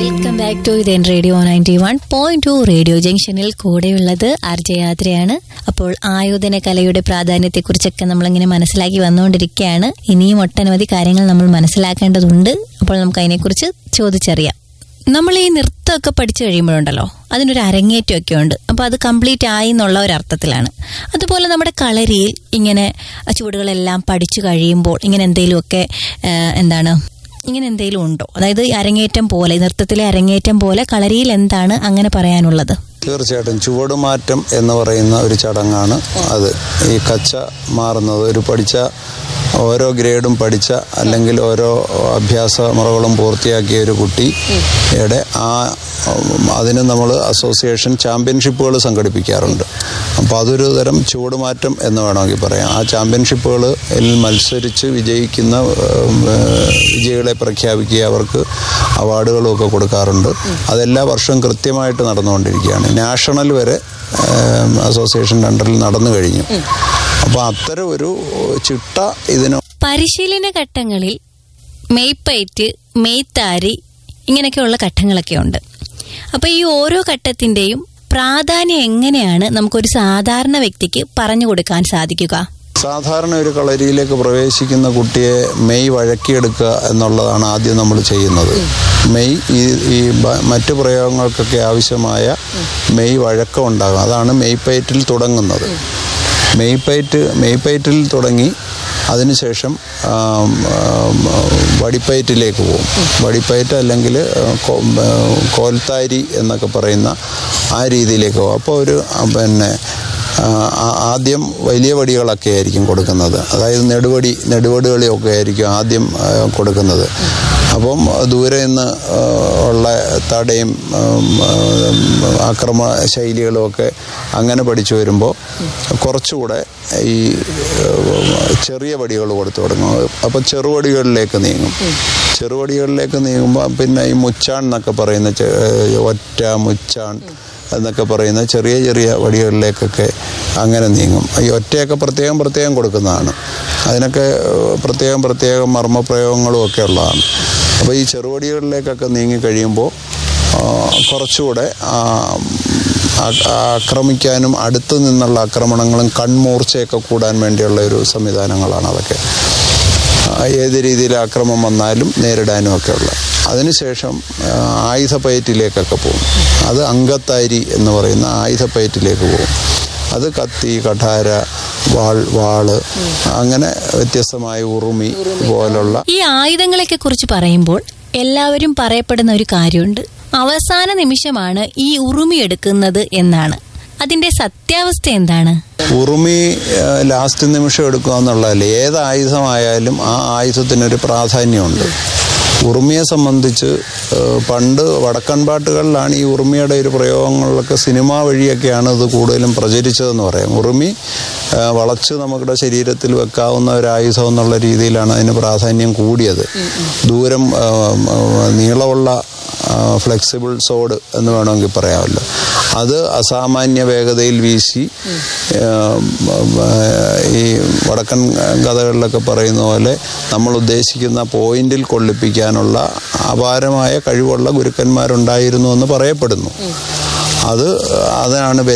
welcome back to ഇതേൻ radio ninety one point two radio ജംഗ്ഷനിൽ കൂടെയുള്ളത് ആർജയാത്രയാണ് അപ്പോൾ ആയോധന കലയുടെ പ്രാധാന്യത്തെക്കുറിച്ചൊക്കെ നമ്മളിങ്ങനെ മനസ്സിലാക്കി വന്നുകൊണ്ടിരിക്കുകയാണ് ഇനിയും ഒട്ടനവധി കാര്യങ്ങൾ നമ്മൾ മനസ്സിലാക്കേണ്ടതുണ്ട് അപ്പോൾ നമുക്ക് അതിനെക്കുറിച്ച് ചോദിച്ചറിയാം നമ്മൾ ഈ നൃത്തമൊക്കെ പഠിച്ചു കഴിയുമ്പോഴുണ്ടല്ലോ അതിനൊരു അരങ്ങേറ്റമൊക്കെ ഉണ്ട് അപ്പോൾ അത് കംപ്ലീറ്റ് ആയി എന്നുള്ള ഒരു അർത്ഥത്തിലാണ് അതുപോലെ നമ്മുടെ കളരിയിൽ ഇങ്ങനെ ചുവടുകളെല്ലാം പഠിച്ചു കഴിയുമ്പോൾ ഇങ്ങനെ എന്തെങ്കിലുമൊക്കെ ആ, എന്താണ് ഇങ്ങനെ എന്തെങ്കിലും ഉണ്ടോ അതായത് ഈ അരങ്ങേറ്റം പോലെ നൃത്തത്തിലെ അരങ്ങേറ്റം പോലെ കളരിയിൽ എന്താണ് അങ്ങനെ പറയാനുള്ളത് തീർച്ചയായിട്ടും ചുവടുമാറ്റം എന്ന് പറയുന്ന ഒരു ചടങ്ങാണ് അത് ഈ കച്ച മാറുന്നത് ഒരു പഠിച്ച ഓരോ ഗ്രേഡും പഠിച്ച അല്ലെങ്കിൽ ഓരോ അഭ്യാസ മുറകളും പൂർത്തിയാക്കിയ ഒരു കുട്ടിയുടെ ആ ഉം, അതിന് നമ്മൾ അസോസിയേഷൻ ചാമ്പ്യൻഷിപ്പുകൾ സംഘടിപ്പിക്കാറുണ്ട് അപ്പോൾ അതൊരു തരം ചുവടുമാറ്റം എന്ന് വേണമെങ്കിൽ പറയാം ആ ചാമ്പ്യൻഷിപ്പുകളിൽ മത്സരിച്ച് വിജയിക്കുന്ന ഉം, ഏഹ്, വിജയികളെ പ്രഖ്യാപിക്കുക അവർക്ക് അവാർഡുകളും ഒക്കെ കൊടുക്കാറുണ്ട് അതെല്ലാ വർഷവും കൃത്യമായിട്ട് നടന്നുകൊണ്ടിരിക്കുകയാണ് നാഷണൽ വരെ ഏഹ്, അസോസിയേഷൻ അണ്ടറിൽ നടന്നു കഴിഞ്ഞു അപ്പോൾ അത്തരം ഒരു ചിട്ട ഇതിന് പരിശീലന ഘട്ടങ്ങളിൽ മെയ്പ്പയറ്റ് മെയ്ത്താരി ഇങ്ങനെയൊക്കെയുള്ള ഘട്ടങ്ങളൊക്കെ ഉണ്ട് അപ്പോൾ ഈ ഓരോ ഘട്ടത്തിന്റെയും പ്രാധാന്യം എങ്ങനെയാണ് നമുക്കൊരു സാധാരണ വ്യക്തിക്ക് പറഞ്ഞു കൊടുക്കാൻ സാധിക്കുക സാധാരണ ഒരു കളരിയിലേക്ക് പ്രവേശിക്കുന്ന കുട്ടിയെ മെയ് വഴക്കിയെടുക്കുക എന്നുള്ളതാണ് ആദ്യം നമ്മൾ ചെയ്യുന്നത് മെയ് ഈ ഈ ബ- മറ്റു പ്രയോഗങ്ങൾക്കൊക്കെ ആവശ്യമായ മെയ് വഴക്കം ഉണ്ടാകും അതാണ് മെയ് പയറ്റിൽ തുടങ്ങുന്നത് മെയ് പയറ്റ് മെയ് പയറ്റിൽ തുടങ്ങി അതിനുശേഷം ആം, ആം, വടിപ്പയറ്റിലേക്ക് പോകും വടിപ്പയറ്റ് അല്ലെങ്കിൽ കോ- ആ, കോൽത്താരി എന്നൊക്കെ പറയുന്ന ആ രീതിയിലേക്ക് പോകും അപ്പോൾ ഒരു ആ, പിന്നെ ആ, ആ- ആദ്യം വലിയ വടികളൊക്കെ ആയിരിക്കും കൊടുക്കുന്നത് അതായത് നെടുവടി നെടുവടികളെയൊക്കെ ആയിരിക്കും ആദ്യം ആ, കൊടുക്കുന്നത് അപ്പം ദൂരെ നിന്ന് ആ, ഉള്ള തടയും ഉം, ഉം, ആക്രമ ശൈലികളും ഒക്കെ അങ്ങനെ പഠിച്ചു വരുമ്പോൾ കുറച്ചുകൂടെ ഈ ഉം, ചെറിയ വടികൾ കൊടുത്തു തുടങ്ങും അപ്പം ചെറുവടികളിലേക്ക് നീങ്ങും ചെറുവടികളിലേക്ക് നീങ്ങുമ്പോൾ പിന്നെ ഈ മുച്ചാൺ എന്നൊക്കെ പറയുന്ന ചെ- ഒറ്റ മുച്ചാൺ എന്നൊക്കെ പറയുന്ന ചെറിയ ചെറിയ വടികളിലേക്കൊക്കെ അങ്ങനെ നീങ്ങും ഈ ഒറ്റയൊക്കെ പ്രത്യേകം പ്രത്യേകം കൊടുക്കുന്നതാണ് അതിനൊക്കെ ഏഹ്, പ്രത്യേകം പ്രത്യേകം മർമ്മപ്രയോഗങ്ങളും ഒക്കെ ഉള്ളതാണ് അപ്പോൾ ഈ ചെറുവടികളിലേക്കൊക്കെ നീങ്ങി കഴിയുമ്പോൾ ആ, കുറച്ചുകൂടെ ആ, ആ- ആക്രമിക്കാനും അടുത്ത് നിന്നുള്ള ആക്രമണങ്ങളും കൺമൂർച്ചയൊക്കെ കൂടാൻ വേണ്ടിയുള്ള ഒരു സംവിധാനങ്ങളാണ് അതൊക്കെ ആ, ഏത് രീതിയിൽ ആക്രമം വന്നാലും നേരിടാനും ഒക്കെ ഉള്ള അതിനുശേഷം ആ, ആയുധപ്പയറ്റിലേക്കൊക്കെ പോകും അത് അങ്കത്താരി എന്ന് പറയുന്ന ആയുധപ്പയറ്റിലേക്ക് പോകും അത് കത്തി കഠാര വാൾ വാള് അങ്ങനെ വ്യത്യസ്തമായ ഉറുമി പോലുള്ള ഈ ആയുധങ്ങളെയൊക്കെ കുറിച്ച് പറയുമ്പോൾ എല്ലാവരും പറയപ്പെടുന്ന ഒരു കാര്യമുണ്ട് അവസാന നിമിഷമാണ് ഈ ഉറുമി എടുക്കുന്നത് എന്നാണ് അതിന്റെ സത്യാവസ്ഥ എന്താണ് ഉറുമി ആ, ലാസ്റ്റ് നിമിഷം എടുക്കുക എന്നുള്ളതല്ല ഏത് ആയുധമായാലും ആ ആയുധത്തിനൊരു പ്രാധാന്യമുണ്ട് ഉറുമിയെ സംബന്ധിച്ച് ആ, പണ്ട് വടക്കൻ പാട്ടുകളിലാണ് ഈ ഉറുമിയുടെ ഒരു പ്രയോഗങ്ങളിലൊക്കെ സിനിമ വഴിയൊക്കെയാണ് ഇത് കൂടുതലും പ്രചരിച്ചതെന്ന് പറയാം ഉറുമി ആ, വളച്ച് നമ്മുടെ ശരീരത്തിൽ വെക്കാവുന്ന ഒരു ആയുധം എന്നുള്ള രീതിയിലാണ് അതിന് പ്രാധാന്യം കൂടിയത് ദൂരം ആ, ആ, നീളമുള്ള ഫ്ലെക്സിബിൾ സോഡ് എന്ന് വേണമെങ്കിൽ പറയാമല്ലോ അത് അസാമാന്യ വേഗതയിൽ വീശി ഏം, ആ, ഈ വടക്കൻ കഥകളിലൊക്കെ പറയുന്ന പോലെ നമ്മൾ ഉദ്ദേശിക്കുന്ന പോയിന്റിൽ കൊള്ളിപ്പിക്കാനുള്ള അപാരമായ കഴിവുള്ള ഗുരുക്കന്മാരുണ്ടായിരുന്നു എന്ന് പറയപ്പെടുന്നു അത് അതാണ്